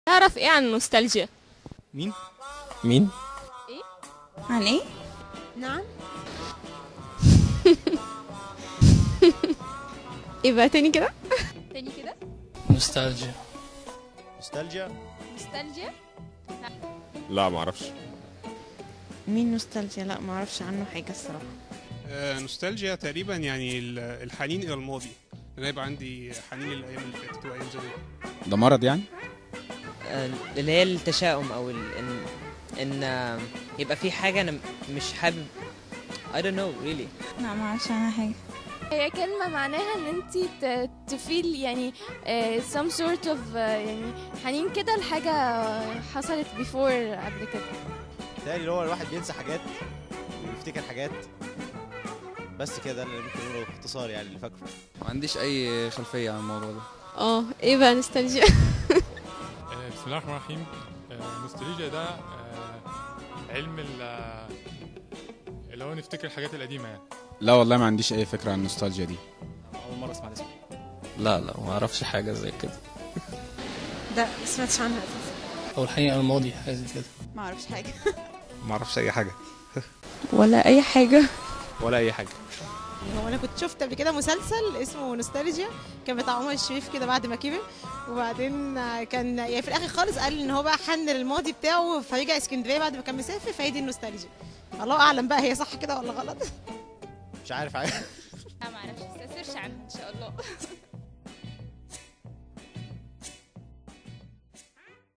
تعرف ايه عن النوستالجيا مين مين عن ايه؟ نعم ايه بقى تاني كده تاني كده نوستالجيا نوستالجيا نوستالجيا لا ما اعرفش مين نوستالجيا؟ لا ما اعرفش عنه حاجه الصراحه آه، نوستالجيا تقريبا يعني ال- الحنين الى الماضي انا يبقى عندي حنين للايام اللي فاتت وايام زمان ده مرض يعني اللي هي التشاؤم او ال... ان ان آه، يبقى في حاجه انا مش حابب I don't know really لا ما اعرفش عنها حاجه هي كلمة معناها ان انت تفيل يعني آه، some sort of آه، يعني حنين كده لحاجة حصلت before قبل كده تاني اللي هو الواحد بينسى حاجات ويفتكر حاجات بس كده اللي ممكن نقوله باختصار يعني اللي فاكره ما عنديش اي خلفيه عن الموضوع ده اه ايه بقى نوستالجيا آه، بسم الله الرحمن الرحيم آه، النوستالجيا ده آه، علم ال- آه، اللي هو نفتكر الحاجات القديمة يعني لا والله ما عنديش اي فكره عن النوستالجيا دي اول مره اسمع الاسم لا لا ما اعرفش حاجه زي كده لا ما سمعتش عنها اساسا او الحقيقه الماضي حاجه زي كده ما اعرفش حاجه ما اعرفش اي حاجه ولا اي حاجه ولا اي حاجه هو انا كنت شفت قبل كده مسلسل اسمه نوستالجيا كان بتاع عمر الشريف كده بعد ما كبر وبعدين كان يعني في الاخر خالص قال ان هو بقى حن للماضي بتاعه فرجع اسكندريه بعد ما كان مسافر فهي دي النوستالجيا الله اعلم بقى هي صح كده ولا غلط مش عارف عارف لا معرفش بس سيرش عنها ان شاء الله